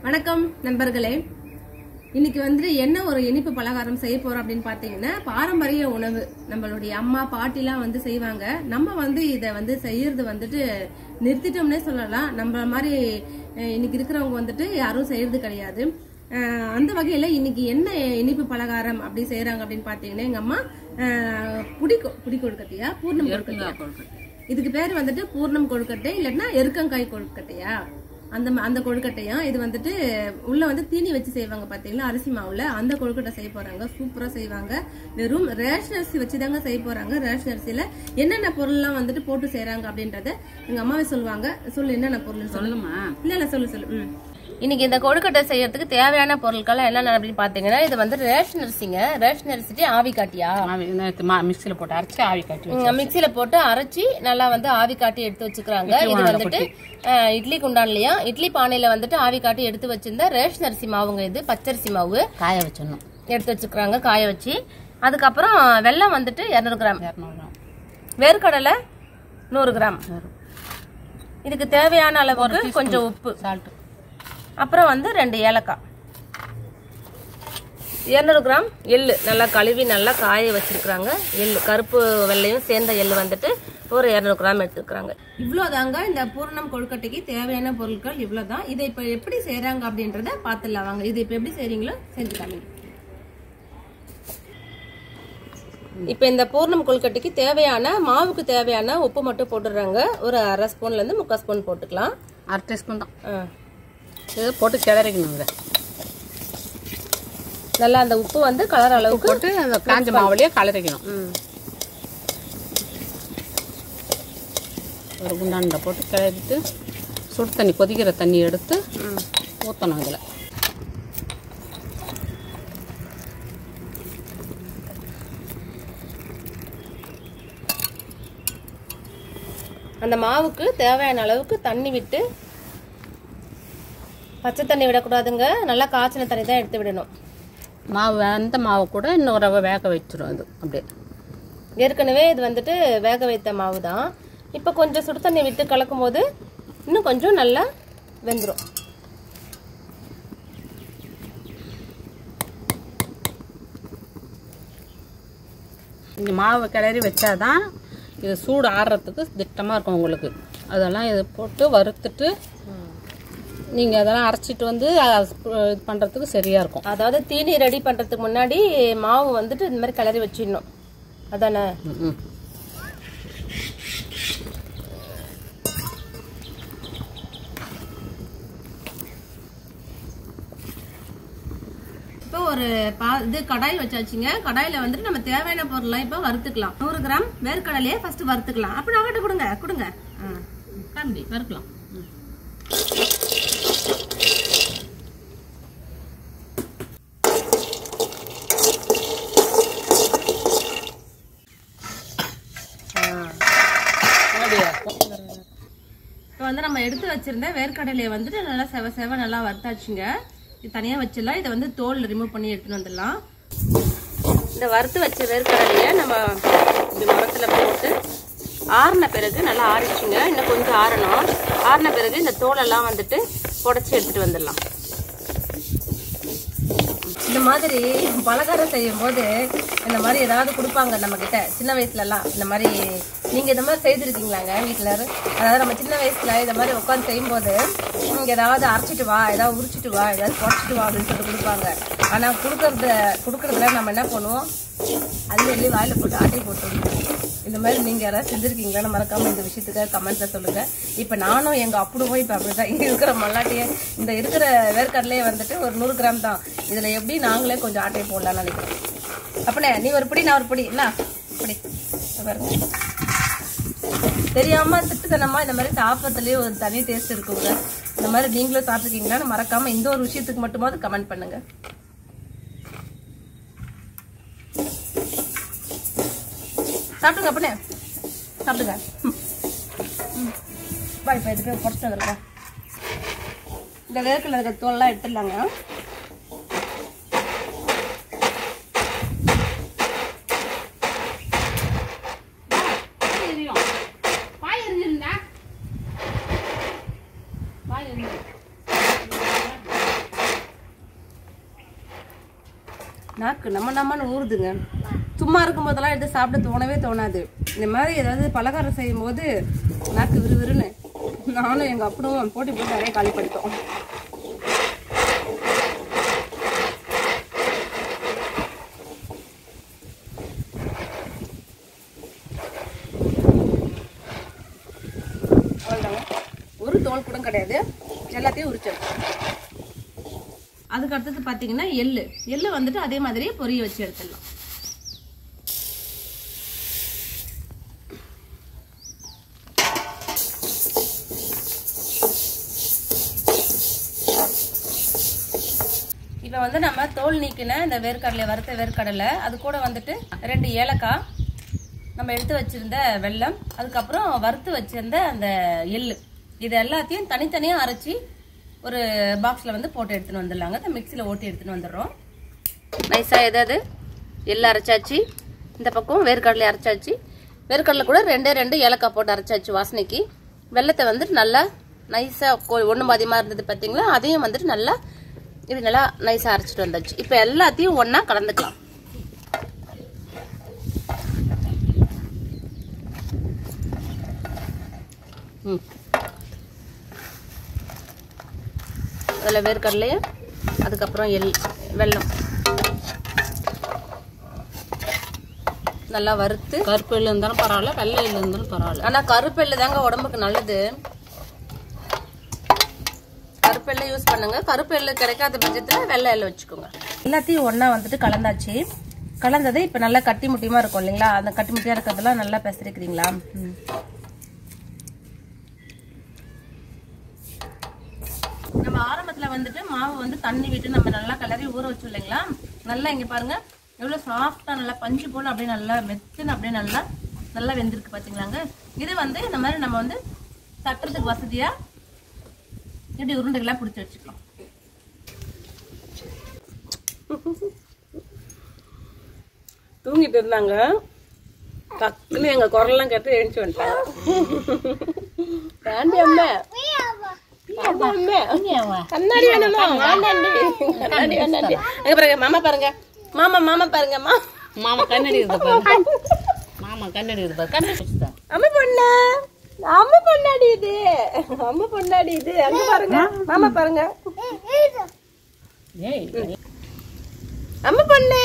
வணக்கம் நண்பர்களே இன்னைக்கு வந்து என்ன ஒரு இனிப்பு பலகாரம் செய்ய போறோம் அப்படின்னு பாத்தீங்கன்னா பாரம்பரிய உணவு நம்மளுடைய அம்மா பாட்டிலாம் வந்து செய்வாங்க நம்ம வந்து இதை வந்து செய்யறது வந்துட்டு நிறுத்திட்டோம்னே சொல்லலாம் நம்ம மாதிரி அஹ், இன்னைக்கு இருக்கிறவங்க வந்துட்டு யாரும் செய்யறது கிடையாது அஹ், அந்த வகையில இன்னைக்கு என்ன இனிப்பு பலகாரம் அப்படி செய்யறாங்க அப்படின்னு பாத்தீங்கன்னா எங்க அம்மா அஹ், புடி கொ- புடி கொழுக்கட்டையா பூர்ணம் கொழுக்கட்டையா இதுக்கு பேர் வந்துட்டு பூர்ணம் கொழுக்கட்டை இல்லைன்னா எருக்கங்காய் கொழுக்கட்டையா அந்த ம- அந்த கொழுக்கட்டையா இது வந்துட்டு உள்ள வந்து தீனி வச்சு செய்வாங்க பாத்தீங்களா அரிசி மாவுல அந்த கொழுக்கட்டை செய்ய போறாங்க சூப்பரா செய்வாங்க வெறும் ரேஷன் அரிசி வச்சு தாங்க செய்ய போறாங்க ரேஷன் அரிசியில என்னென்ன பொருள்லாம் வந்துட்டு போட்டு செய்றாங்க அப்படின்றத எங்க அம்மாவே சொல்லுவாங்க சொல்லு என்னென்ன பொருள் சொல்லு சொல்லுமா இல்ல இல்ல சொல்லு சொல்லு ம். இன்னைக்கு இந்த கொழுக்கட்டை செய்யறதுக்கு தேவையான பொருட்கள் என்னென்ன அப்படின்னு பாத்தீங்கன்னா இது வந்து ரேஷன் அரிசிங்க ரேஷன் அரிசிட்டு ஆவி காட்டியா ஆவி நேற்று மா மிக்சியில் போட்டு அரைச்சி ஆவி காட்டி வச்சு மிக்சியில போட்டு அரைச்சி நல்லா வந்து ஆவி காட்டி எடுத்து வச்சுக்கிறாங்க இது வந்துட்டு அஹ், இட்லி குண்டான்லயா இட்லி பானையில வந்துட்டு ஆவி காட்டி எடுத்து வச்சிருந்த ரேஷன் அரிசி மாவுங்க இது பச்சரிசி மாவு காய வச்சிடணும் எடுத்து வச்சுக்கிறாங்க காய வச்சு அதுக்கப்புறம் வெல்லம் வந்துட்டு இரநூறு கிராம் இரநூறு கிராம் வேர்க்கடலை நூறு கிராம் இதுக்கு தேவையான அளவுக்கு கொஞ்சம் உப்பு சால்ட்டு அப்புறம் வந்து ரெண்டு ஏலக்காய் இரநூறு கிராம் எள்ளு நல்லா கழுவி நல்லா காய வச்சிருக்கிறாங்க எள்ளு கருப்பு வெள்ளையும் சேர்ந்த எள்ளு வந்துட்டு ஒரு இரநூறு கிராம் எடுத்துக்கிறாங்க இவ்வளோதாங்க இந்த பூர்ணம் கொழுக்கட்டைக்கு தேவையான பொருட்கள் இவ்வளோதான் இதை இப்போ எப்படி செய்கிறாங்க அப்படின்றத பார்த்துடலாம் வாங்க இது இப்போ எப்படி செய்கிறீங்களோ செஞ்சு காமிங்க இப்போ இந்த பூர்ணம் கொழுக்கட்டைக்கு தேவையான மாவுக்கு தேவையான உப்பு மட்டும் போட்டுடுறாங்க ஒரு அரை ஸ்பூன்லேருந்து முக்கால் ஸ்பூன் போட்டுக்கலாம் அரை டீஸ்பூன் தான் ஆ இது போட்டு கிளறிக்கணும் இதை நல்லா அந்த உப்பு வந்து கலர் அளவுக்கு போட்டு அந்த காஞ்ச மாவுலயே கலரிக்கணும் ம் ஒரு குண்டானில் போட்டு கிளறிட்டு சுடு தண்ணி கொதிக்கிற தண்ணி எடுத்து ஊற்றணும் இதில் அந்த மாவுக்கு தேவையான அளவுக்கு தண்ணி விட்டு பச்சை தண்ணி விடக்கூடாதுங்க நல்லா காய்ச்சின தண்ணி தான் எடுத்து விடணும் மாவு அந்த மாவு கூட இன்னொரு ரவை வேக வச்சிரும் அது அப்படியே ஏற்கனவே இது வந்துட்டு வேக வைத்த மாவு தான் இப்போ கொஞ்சம் சுடு தண்ணி விட்டு கலக்கும் போது இன்னும் கொஞ்சம் நல்லா வெந்துடும் இந்த மாவை கிளறி வச்சாதான் இது சூடு ஆறுறதுக்கு திட்டமாக இருக்கும் உங்களுக்கு அதெல்லாம் இது போட்டு வறுத்துட்டு நீங்கள் அதெல்லாம் அரைச்சிட்டு வந்து அஹ், இது பண்ணுறதுக்கு சரியாக இருக்கும் அதாவது தீனி ரெடி பண்ணுறதுக்கு முன்னாடி மாவு வந்துட்டு இந்த மாதிரி கிளறி வச்சிடணும் அதானே ம் இப்போ ஒரு பா இது கடாய் வச்சாச்சுங்க கடாயில வந்துட்டு நம்ம தேவையான பொருள்லாம் இப்போ வறுத்துக்கலாம் நூறு கிராம் வேர்க்கடலையே ஃபர்ஸ்ட் வறுத்துக்கலாம் அப்படி அவகிட்ட கொடுங்க கொடுங்க ஆ. காண்டி வறுக்கலாம் ம். அப்படியா? இப்போ வந்து நம்ம எடுத்து வச்சிருந்த வேர்க்கடலையை வந்துட்டு நல்லா செவ செவ நல்லா வறுத்தாச்சுங்க இது தனியாக வச்சிடலாம் இதை வந்து தோல் ரிமூவ் பண்ணி எடுத்துட்டு வந்துடலாம் இந்த வறுத்து வச்ச வேர்க்கடலையை நம்ம இப்படி மரத்தில் போட்டு ஆறின பிறகு நல்லா ஆறிச்சுங்க இன்னும் கொஞ்சம் ஆறணும் ஆறின பிறகு இந்த தோலெல்லாம் வந்துட்டு புடச்சி எடுத்துட்டு வந்துடலாம் இந்த மாதிரி பலகாரம் செய்யும் போது இந்த மாதிரி ஏதாவது கொடுப்பாங்க நம்ம கிட்ட சின்ன வயசுல எல்லாம் இந்த மாதிரி நீங்க இந்த மாதிரி செய்திருக்கீங்களாங்க வீட்டுல அதாவது நம்ம சின்ன வயசுல இந்த மாதிரி உட்காந்து செய்யும்போது நீங்க ஏதாவது அரைச்சிட்டு வா ஏதாவது உரிச்சிட்டு வா ஏதாவது குறைச்சிட்டு வா அப்படின்னு சொல்லிட்டு கொடுப்பாங்க ஆனா கொடுக்கறத கொடுக்கறதுல நம்ம என்ன பண்ணுவோம் அள்ளி அள்ளி வாயில போட்டு ஆட்டி போட்டு விடுவோம். இந்த மாதிரி நீங்க யாராவது செஞ்சிருக்கீங்களான்னு மறக்காம இந்த விஷயத்துக்கு கமெண்ட்ல சொல்லுங்க இப்ப நானும் எங்க அப்புடுவோம் இப்ப அப்படிதான் இருக்கிற மல்லாட்டியே இந்த இருக்கிற வேர்க்கடலையே வந்துட்டு ஒரு நூறு கிராம் தான் இதுல எப்படி நாங்களே கொஞ்சம் ஆட்டையை போடலாம்னு நினைக்கிறோம் அப்பனே நீ ஒரு பிடி நான் ஒரு பிடி இல்ல பிடி இங்க பாருங்க தெரியாம திட்டுத்தனமா இந்த மாதிரி சாப்பிட்றதுலயே ஒரு தனி டேஸ்ட் இருக்குங்க இந்த மாதிரி நீங்களும் சாப்பிட்டுருக்கீங்களான்னு மறக்காம இந்த ஒரு விஷயத்துக்கு மட்டுமாவது கமெண்ட் பண்ணுங்க சாப்பிடுங்க அப்பனே சாப்பிடுங்க ம். ம். வா இப்போ இதுக்கு குறைச்சிட்டு வந்துருக்கா இந்த வேர்க்கில் இருக்க தோல்லாம் எடுத்துடலாங்க எரியும். பாய் எரிஞ்சிருந்தா? பாய் எரியும். நாக்கு நம்ம நம்மன்னு ஊறுதுங்க சும்மா இருக்கும் போதெல்லாம் எடுத்து சாப்பிட தோணவே தோணாது இந்த மாதிரி ஏதாவது பலகாரம் செய்யும் போது நாக்கு விறுவிறுன்னு நானும் எங்கள் அப்பனும் போட்டி போட்டு நிறைய காலி பண்ணிட்டோம் அவ்வளோதாங்க ஒரு தோல் கூட கிடையாது எல்லாத்தையும் உரிச்சிருக்கோம் அதுக்கு அடுத்தது பார்த்தீங்கன்னா எள்ளு எள்ளு வந்துட்டு அதே மாதிரியே பொரிய வச்சு எடுத்துடலாம் இப்போ வந்து நம்ம தோல் நீக்கின இந்த வேர்க்கடலை வறுத்த வேர்க்கடலை அது கூட வந்துட்டு ரெண்டு ஏலக்காய் நம்ம எடுத்து வச்சிருந்த வெல்லம் அதுக்கப்புறம் வறுத்து வச்சிருந்த அந்த எள்ளு இது எல்லாத்தையும் தனித்தனியாக அரைச்சி ஒரு பாக்ஸில் வந்து போட்டு எடுத்துன்னு வந்துடலாங்க இந்த மிக்சியில் ஓட்டி எடுத்துன்னு வந்துடுறோம் நைஸாக எதாவது எள்ளு அரைச்சாச்சு இந்த பக்கம் வேர்க்கடலை அரைச்சாச்சு வேர்க்கடலை கூட ரெண்டே ரெண்டு ஏலக்காய் போட்டு அரைச்சாச்சு வாசனைக்கு வெள்ளத்தை வந்துட்டு நல்லா நைஸாக ஒன்று பாதியமாக இருந்தது பார்த்தீங்களா அதையும் வந்துட்டு நல்லா இது நல்லா நைஸாக அரைச்சிட்டு வந்தாச்சு இப்போ எல்லாத்தையும் ஒன்றா கலந்துக்கலாம் ம் அதில் வேர்க்கடலையும் அதுக்கப்புறம் எல் வெல்லம் நல்லா வறுத்து கருப்பு எள்ளு இருந்தாலும் பரவாயில்ல வெள்ளை எள்ளு இருந்தாலும் பரவாயில்ல ஆனால் கருப்பெல்லு தாங்க உடம்புக்கு நல்லது கருப்பெல்லு யூஸ் பண்ணுங்க கருப்பெல்லு கிடைக்காத பட்சத்தில் வெள்ளை எள்ளு வச்சுக்கோங்க எல்லாத்தையும் ஒன்றா வந்துட்டு கலந்தாச்சு கலந்தது இப்போ நல்லா கட்டி முட்டியமாக இருக்கும் இல்லைங்களா அந்த கட்டி முட்டியாக இருக்கிறதெல்லாம் நல்லா பெசரிக்கிறீங்களா ம் நம்ம ஆரம்பத்துல வந்துட்டு மாவு வந்து தண்ணி விட்டு நம்ம நல்லா கிளறி ஊற வச்சோம் இல்லைங்களா நல்லா இங்க பாருங்க எவ்வளவு சாஃப்டா நல்லா பஞ்சு போல அப்படியே நல்லா மெத்துன்னு அப்படியே நல்லா நல்லா வெந்திருக்கு பாத்தீங்களாங்க இது வந்து இந்த மாதிரி நம்ம வந்து தட்டுறதுக்கு வசதியா இப்படி உருண்டைகளா பிடிச்சி வச்சுக்கலாம் தூங்கிட்டு இருந்தாங்க டக்குன்னு எங்க குரல்லாம் கேட்டு எழுந்துச்சு வந்துட்டாங்க ஆண்டி அம்மா ஆண்டி அம்மா கண்ணாடி வேணுமா வேண்டாண்டி கண்ணாடி வேண்டாண்டி அங்க பாருங்க மாமா பாருங்க மாமா மாமா பாருங்க மா மாமா கண்ணடி இருக்குது பாரு மாமா கண்ணடி இருக்குது பாரு கண்ணடி வச்சுதான் அம்மா பொண்ணா அம்மா பொண்ணாடி இது அம்மா பொண்ணாடி இது அங்க பாருங்க மாமா பாருங்க ஏய் அம்மா பொண்ணு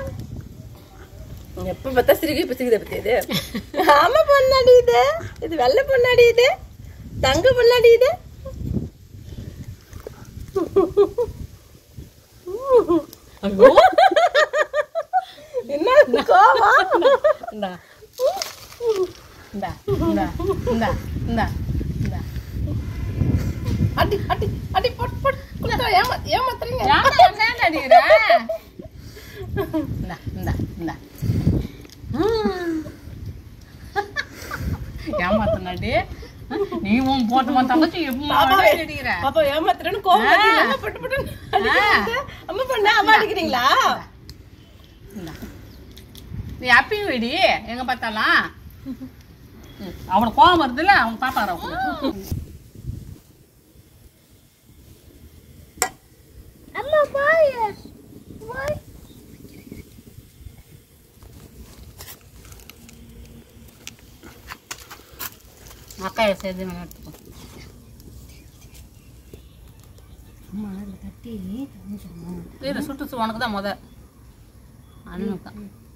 எப்ப பார்த்தா சிரிக்கி இப்ப சிரிக்குது பத்தி இது அம்மா பொண்ணாடி இது இது வெள்ளை பொண்ணாடி இது தங்க பொண்ணாடி இது ஐயோ என்ன கோவம் இந்தா இந்தா இந்தா இந்தா இந்தா இந்தா அடி அடி அடி போட் போட் குடுத்தா ஏமா ஏமாத்துறீங்க யானை என்ன அடிக்கிற இந்தா இந்தா இந்தா ஏமாத்தனாடி நீ உன் போட்டு உன் தங்கச்சி எப்பமா அடிக்கிற பாப்பா ஏமாத்துறேன்னு கோவம் வருது. அம்மா பட்டு பட்டு அடிக்கிறாங்க. அம்மா பண்ண அம்மா அடிக்கிறீங்களா இந்தா. நீ அப்பயும் வெடி எங்க பார்த்தாலாம் ம், அவனுக்கு கோவம் வருதுல்ல அவன் பாப்பாரா அம்மா பாரு அக்காயை சேர்த்து வேணா எடுத்துக்கோ இரு சுட்டு உனக்கு தான் முத அண்ணுக்கா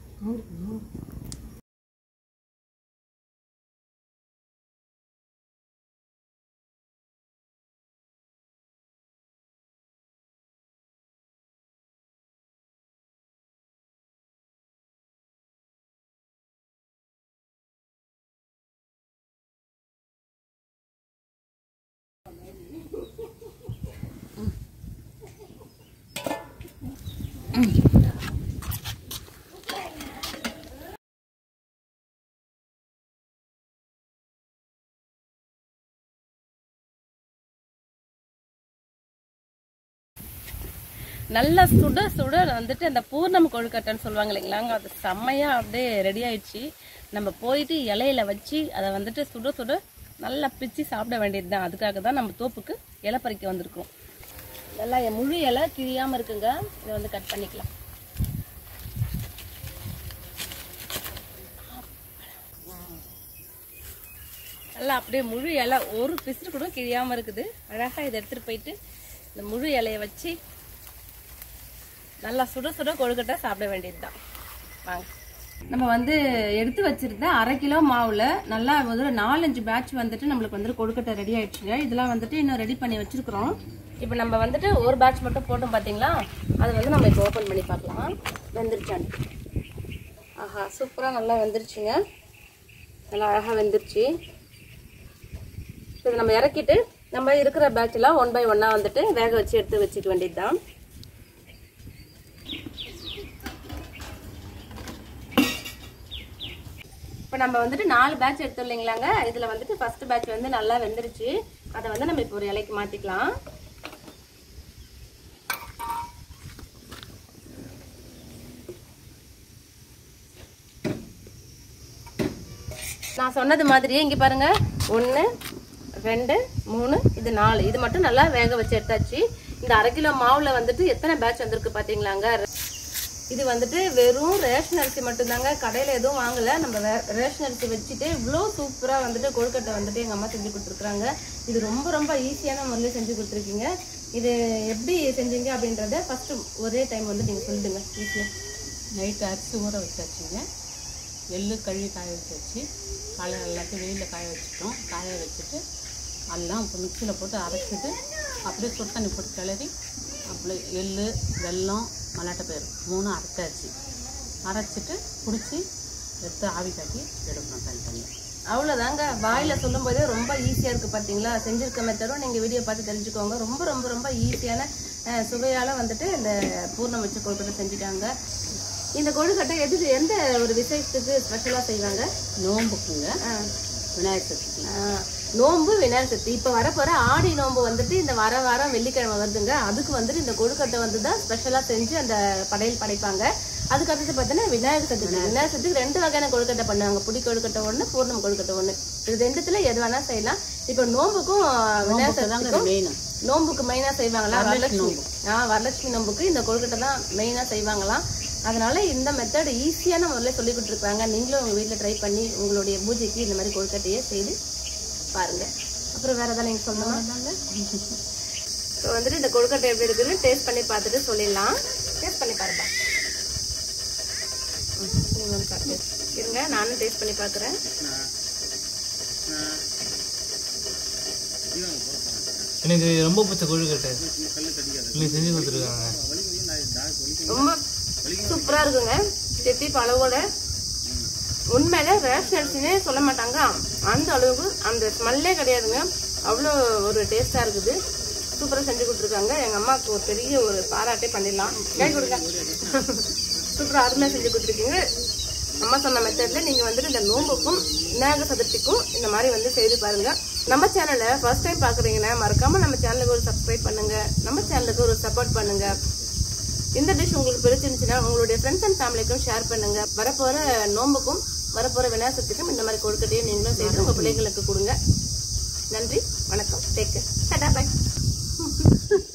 நல்லா சுட சுட வந்துட்டு அந்த பூர்ணம் கொழுக்கட்டைன்னு சொல்லுவாங்க இல்லைங்களாங்க அது செம்மையா அப்படியே ரெடி ஆயிடுச்சு நம்ம போயிட்டு இலையில வச்சு அதை வந்துட்டு சுட சுட நல்லா பிச்சு சாப்பிட வேண்டியது தான் அதுக்காக தான் நம்ம தோப்புக்கு இலை பறிக்க வந்திருக்கோம் நல்லா முழு இலை கிழியாம இருக்குங்க இதை வந்து கட் பண்ணிக்கலாம் நல்லா அப்படியே முழு இலை ஒரு பிசுறு கூட கிழியாம இருக்குது அழகா இதை எடுத்துட்டு போயிட்டு இந்த முழு இலையை வச்சு நல்லா சுட சுட கொழுக்கட்டை சாப்பிட வேண்டியதுதான் வாங்க நம்ம வந்து எடுத்து வச்சிருந்த அரை கிலோ மாவுல நல்லா முதல்ல நாலஞ்சு பேட்ச் வந்துட்டு நம்மளுக்கு வந்துட்டு கொழுக்கட்டை ரெடி ஆயிடுச்சுங்க இதெல்லாம் வந்துட்டு இன்னும் ரெடி பண்ணி வச்சிருக்கிறோம் இப்போ நம்ம வந்துட்டு ஒரு பேட்ச் மட்டும் போட்டோம் பாத்தீங்களா அதை வந்து நம்ம இப்போ ஓப்பன் பண்ணி பார்க்கலாம் வெந்துருச்சான்னு ஆஹா சூப்பராக நல்லா வெந்துருச்சுங்க நல்லா அழகாக வெந்துருச்சு இதை நம்ம இறக்கிட்டு நம்ம இருக்கிற பேட்ச்லாம் ஒன் பை ஒன்னாக வந்துட்டு வேக வச்சு எடுத்து வச்சுக்க வேண்டியது தான் இப்போ நம்ம வந்துட்டு நாலு பேட்ச் எடுத்தோம் இல்லைங்களாங்க இதில் வந்துட்டு ஃபர்ஸ்ட் பேட்ச் வந்து நல்லா வெந்துருச்சு அதை வந்து நம்ம இப்போ ஒரு இலைக்கு மாற்றிக்கலாம் நான் சொன்னது மாதிரியே இங்கே பாருங்க ஒன்று ரெண்டு மூணு இது நாலு இது மட்டும் நல்லா வேக வச்சு எடுத்தாச்சு இந்த அரை கிலோ மாவுல வந்துட்டு எத்தனை பேட்ச் வந்திருக்கு பார்த்தீங்களாங்க இது வந்துட்டு வெறும் ரேஷன் அரிசி மட்டும்தாங்க கடையில் எதுவும் வாங்கலை நம்ம வே- ரேஷன் அரிசி வச்சுட்டு இவ்வளோ சூப்பராக வந்துட்டு கொழுக்கட்டை வந்துட்டு எங்கள் அம்மா செஞ்சு கொடுத்துருக்குறாங்க இது ரொம்ப ரொம்ப ஈஸியான முறையில் செஞ்சு கொடுத்துருக்கீங்க இது எப்படி செஞ்சீங்க அப்படின்றத ஃபஸ்ட்டு ஒரே டைம் வந்து நீங்கள் சொல்லிடுங்க ஈஸியாக நைட்டு அரிசி ஊற வச்சாச்சுங்க எள்ளு கழுவி காய வச்சாச்சு காலை எல்லாத்தையும் வெயிலில் காய வச்சுட்டோம் காய வச்சுட்டு எல்லாம் இப்போ மிக்சியில் போட்டு அரைச்சிட்டு அப்படியே சுடு தண்ணி போட்டு கிளறி அப்படியே எள்ளு வெல்லம் மல்லாட்டப்பயிறு மூணும் அரைச்சாச்சு அரைச்சிட்டு பிடிச்சி எடுத்து ஆவி காட்டி எடுக்கணும் தனி தனியாக அவ்வளோதாங்க வாயில சொல்லும் போதே ரொம்ப ஈஸியா இருக்கு பாத்தீங்களா செஞ்சிருக்க மெத்தடும் நீங்க வீடியோ பார்த்து தெரிஞ்சுக்கோங்க ரொம்ப ரொம்ப ரொம்ப ஈஸியான அஹ், சுவையால வந்துட்டு இந்த பூர்ணம் வச்ச கொழுக்கட்டை செஞ்சுட்டாங்க இந்த கொழுக்கட்டை எது எந்த ஒரு விசேஷத்துக்கு ஸ்பெஷலா செய்வாங்க நோம்புக்குங்க அஹ், விநாயகர் சதுர்த்தி அஹ், நோன்பு விநாயகர் சதுர்த்தி இப்ப வரப்போற ஆடி நோன்பு வந்துட்டு இந்த வர வாரம் வெள்ளிக்கிழமை வருதுங்க அதுக்கு வந்துட்டு இந்த கொழுக்கட்டை வந்து தான் ஸ்பெஷலா செஞ்சு அந்த படையல் படைப்பாங்க அதுக்கு அடுத்து பார்த்தீங்கன்னா விநாயகர் சதுர்த்தி விநாயகர் சதுர்த்திக்கு ரெண்டு வகையான கொழுக்கட்டை பண்ணுவாங்க புடி கொழுக்கட்டை ஒண்ணு பூர்ணம் கொழுக்கட்டை ஒண்ணு இது ரெண்டுத்துல எது வேணா செய்யலாம் இப்போ நோம்புக்கும் விநாயகர் தாங்க சதுர்த்திக்கும் மெயின் நோம்புக்கு மெயினா செய்வாங்களா வரலட்சுமி ஆ வரலட்சுமி நோம்புக்கு இந்த கொழுக்கட்டை தான் மெயினா செய்வாங்களாம் அதனால இந்த மெத்தட் ஈஸியான முறையில் சொல்லி கொடுத்துருக்காங்க நீங்களும் உங்க வீட்டில் ட்ரை பண்ணி உங்களுடைய பூஜைக்கு இந்த மாதிரி கொழுக்கட்டையே செய்து பாருங்க அப்புறம் வேற ஏதாவது நீங்க சொல்லணும் இப்போ வந்துட்டு இந்த கொழுக்கட்டை எப்படி இருக்குன்னு டேஸ்ட் பண்ணி பார்த்துட்டு சொல்லிடலாம் டேஸ்ட் பண்ணி பாருங்க ம், நீங்க வந்து பாருங்க. இருங்க நானும் டேஸ்ட் பண்ணி பார்க்குறேன் எனக்கு இது ரொம்ப பிடிச்ச கொழுக்கட்டை நீ செஞ்சு கொடுத்துருக்காங்க ரொம்ப சூப்பரா இருக்குங்க செட்டிப்பு அளவோட உண்மையில ரேஷன் அரிசினே சொல்ல மாட்டாங்க அந்த அளவுக்கு அந்த ஸ்மெல்லே கிடையாதுங்க அவ்வளோ ஒரு டேஸ்டா இருக்குது சூப்பரா செஞ்சு கொடுத்துருக்காங்க எங்க அம்மாவுக்கு ஒரு பெரிய ஒரு பாராட்டே பண்ணிடலாம் கை கொடுங்க சூப்பரா அருமையா செஞ்சு கொடுத்துருக்கீங்க அம்மா சொன்ன மெத்தட்ல நீங்க வந்துட்டு இந்த நோம்புக்கும் விநாயகர் சதுர்த்திக்கும் இந்த மாதிரி வந்து செய்து பாருங்க நம்ம சேனலை ஃபர்ஸ்ட் டைம் பாக்குறீங்கன்னா மறக்காம நம்ம சேனலுக்கு ஒரு சப்ஸ்கிரைப் பண்ணுங்க நம்ம சேனலுக்கு ஒரு சப்போர்ட் பண்ணுங்க இந்த டிஷ் உங்களுக்கு பிடிச்சிருந்துச்சுன்னா உங்களுடைய ஃப்ரெண்ட்ஸ் அண்ட் ஃபேமிலிக்கும் ஷேர் பண்ணுங்க வரப்போற நோம்புக்கும் வரப்போற விநாயகத்துக்கும் இந்த மாதிரி கொழுக்கட்டையும் நீங்களும் செய்து உங்க பிள்ளைங்களுக்கு கொடுங்க நன்றி வணக்கம் டேக் கேர் டாடா பை